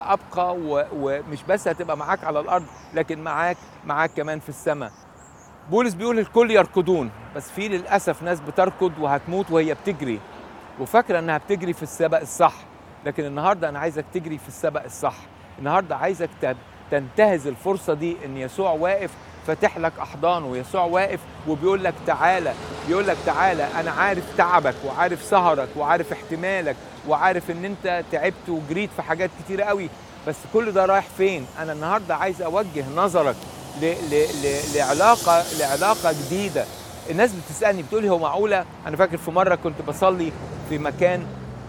ابقى و- ومش بس هتبقى معاك على الارض لكن معاك معاك كمان في السماء بولس بيقول الكل يركضون بس في للاسف ناس بتركض وهتموت وهي بتجري وفاكره انها بتجري في السبق الصح لكن النهارده انا عايزك تجري في السبق الصح النهارده عايزك ت- تنتهز الفرصه دي ان يسوع واقف فاتح لك احضانه يسوع واقف وبيقول لك تعالى بيقول لك تعالى انا عارف تعبك وعارف سهرك وعارف احتمالك وعارف ان انت تعبت وجريت في حاجات كتيره قوي بس كل ده رايح فين انا النهارده عايز اوجه نظرك ل ل ل لعلاقه لعلاقه جديده الناس بتسالني بتقولي هو معقوله انا فاكر في مره كنت بصلي في مكان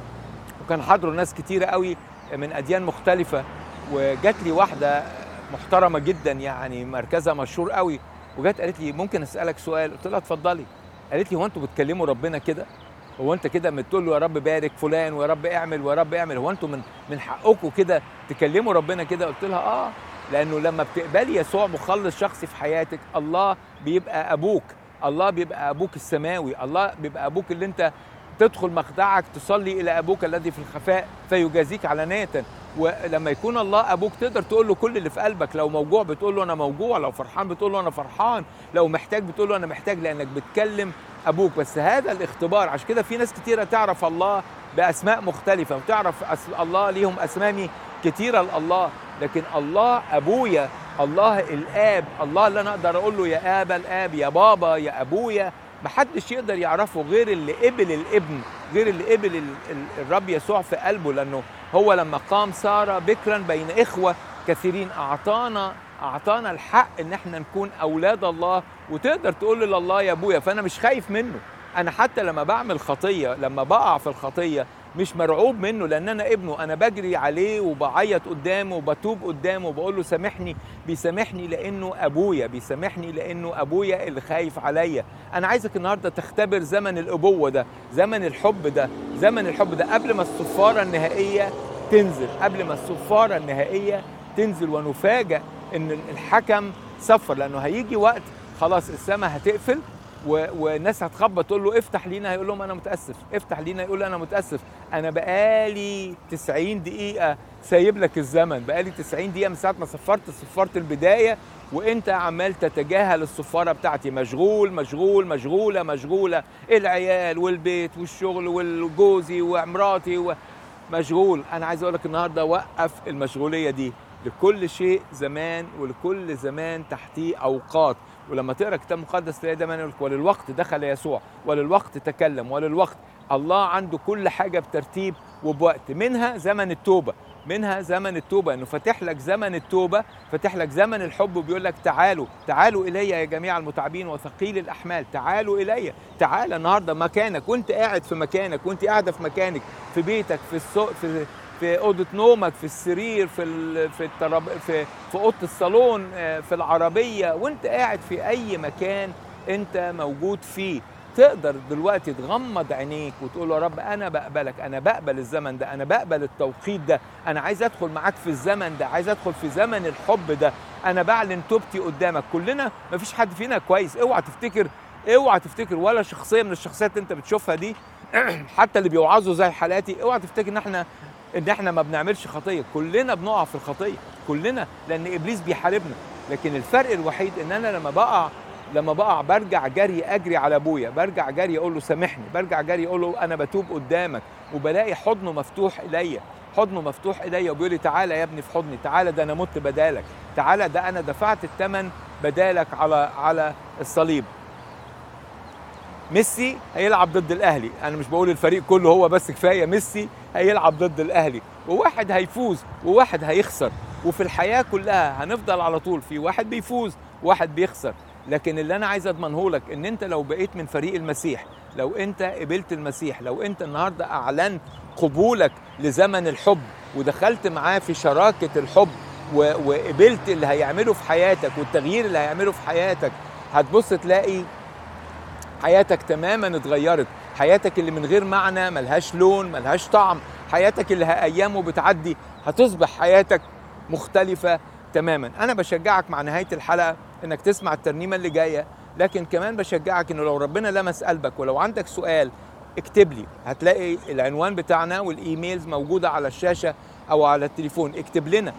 وكان حضروا ناس كتيره قوي من اديان مختلفه وجات لي واحده محترمه جدا يعني مركزها مشهور قوي وجت قالت لي ممكن اسالك سؤال قلت لها اتفضلي قالت لي هو انتوا بتكلموا ربنا كده هو انت كده بتقول له يا رب بارك فلان ويا رب اعمل ويا رب اعمل هو انتوا من من حقكم كده تكلموا ربنا كده قلت لها اه لانه لما بتقبلي يسوع مخلص شخصي في حياتك الله بيبقى ابوك الله بيبقى ابوك السماوي الله بيبقى ابوك اللي انت تدخل مخدعك تصلي الى ابوك الذي في الخفاء فيجازيك علانيه ولما يكون الله ابوك تقدر تقول له كل اللي في قلبك لو موجوع بتقول له انا موجوع لو فرحان بتقول له انا فرحان لو محتاج بتقول له انا محتاج لانك بتكلم ابوك بس هذا الاختبار عشان كده في ناس كتيره تعرف الله باسماء مختلفه وتعرف أس... الله ليهم اسامي كتيره لله لكن الله ابويا الله الاب الله اللي انا اقدر اقول له يا ابا الاب يا بابا يا ابويا محدش يقدر يعرفه غير اللي قبل الابن غير اللي قبل ال- ال- الرب يسوع في قلبه لانه هو لما قام ساره بكرا بين اخوه كثيرين اعطانا اعطانا الحق ان احنا نكون اولاد الله وتقدر تقول لله يا ابويا فانا مش خايف منه انا حتى لما بعمل خطيه لما بقع في الخطيه مش مرعوب منه لان انا ابنه انا بجري عليه وبعيط قدامه وبتوب قدامه وبقول له سامحني بيسامحني لانه ابويا بيسامحني لانه ابويا اللي خايف عليا انا عايزك النهارده تختبر زمن الابوه ده زمن الحب ده زمن الحب ده قبل ما الصفاره النهائيه تنزل قبل ما الصفاره النهائيه تنزل ونفاجئ ان الحكم صفر لانه هيجي وقت خلاص السماء هتقفل و... والناس هتخبط تقول له افتح لينا هيقول لهم انا متاسف افتح لينا يقول له انا متاسف انا بقالي 90 دقيقه سايب لك الزمن بقالي 90 دقيقه من ساعه ما صفرت صفاره البدايه وانت عمال تتجاهل الصفاره بتاعتي مشغول مشغول مشغوله مشغوله العيال والبيت والشغل والجوزي ومراتي و... مشغول انا عايز اقول لك النهارده وقف المشغوليه دي لكل شيء زمان ولكل زمان تحتيه اوقات ولما تقرا كتاب مقدس تلاقي دايما يقول لك وللوقت دخل يسوع وللوقت تكلم وللوقت الله عنده كل حاجه بترتيب وبوقت منها زمن التوبه منها زمن التوبة انه فاتح لك زمن التوبة فاتح لك زمن الحب وبيقول لك تعالوا تعالوا الي يا جميع المتعبين وثقيل الاحمال تعالوا الي تعال النهارده مكانك وانت قاعد في مكانك وانت قاعده في مكانك في بيتك في السوق في في اوضه نومك في السرير في ال... في التراب في في اوضه الصالون آه، في العربيه وانت قاعد في اي مكان انت موجود فيه تقدر دلوقتي تغمض عينيك وتقول يا رب انا بقبلك انا بقبل الزمن ده انا بقبل التوقيت ده انا عايز ادخل معاك في الزمن ده عايز ادخل في زمن الحب ده انا بعلن توبتي قدامك كلنا مفيش حد فينا كويس اوعى تفتكر اوعى تفتكر ولا شخصيه من الشخصيات اللي انت بتشوفها دي حتى اللي بيوعظوا زي حالاتي اوعى تفتكر ان احنا ان احنا ما بنعملش خطيه كلنا بنقع في الخطيه كلنا لان ابليس بيحاربنا لكن الفرق الوحيد ان انا لما بقع لما بقع برجع جري اجري على ابويا برجع جري اقول له سامحني برجع جري اقول له انا بتوب قدامك وبلاقي حضنه مفتوح اليا حضنه مفتوح اليا وبيقول لي تعالى يا ابني في حضني تعالى ده انا مت بدالك تعالى ده انا دفعت الثمن بدالك على على الصليب ميسي هيلعب ضد الاهلي انا مش بقول الفريق كله هو بس كفايه ميسي هيلعب ضد الاهلي وواحد هيفوز وواحد هيخسر وفي الحياه كلها هنفضل على طول في واحد بيفوز وواحد بيخسر لكن اللي انا عايز اضمنه لك ان انت لو بقيت من فريق المسيح لو انت قبلت المسيح لو انت النهارده اعلنت قبولك لزمن الحب ودخلت معاه في شراكه الحب و- وقبلت اللي هيعمله في حياتك والتغيير اللي هيعمله في حياتك هتبص تلاقي حياتك تماما اتغيرت حياتك اللي من غير معنى ملهاش لون ملهاش طعم حياتك اللي ايامه بتعدي هتصبح حياتك مختلفة تماما انا بشجعك مع نهاية الحلقة انك تسمع الترنيمة اللي جاية لكن كمان بشجعك انه لو ربنا لمس قلبك ولو عندك سؤال اكتب لي هتلاقي العنوان بتاعنا والايميلز موجودة على الشاشة او على التليفون اكتب لنا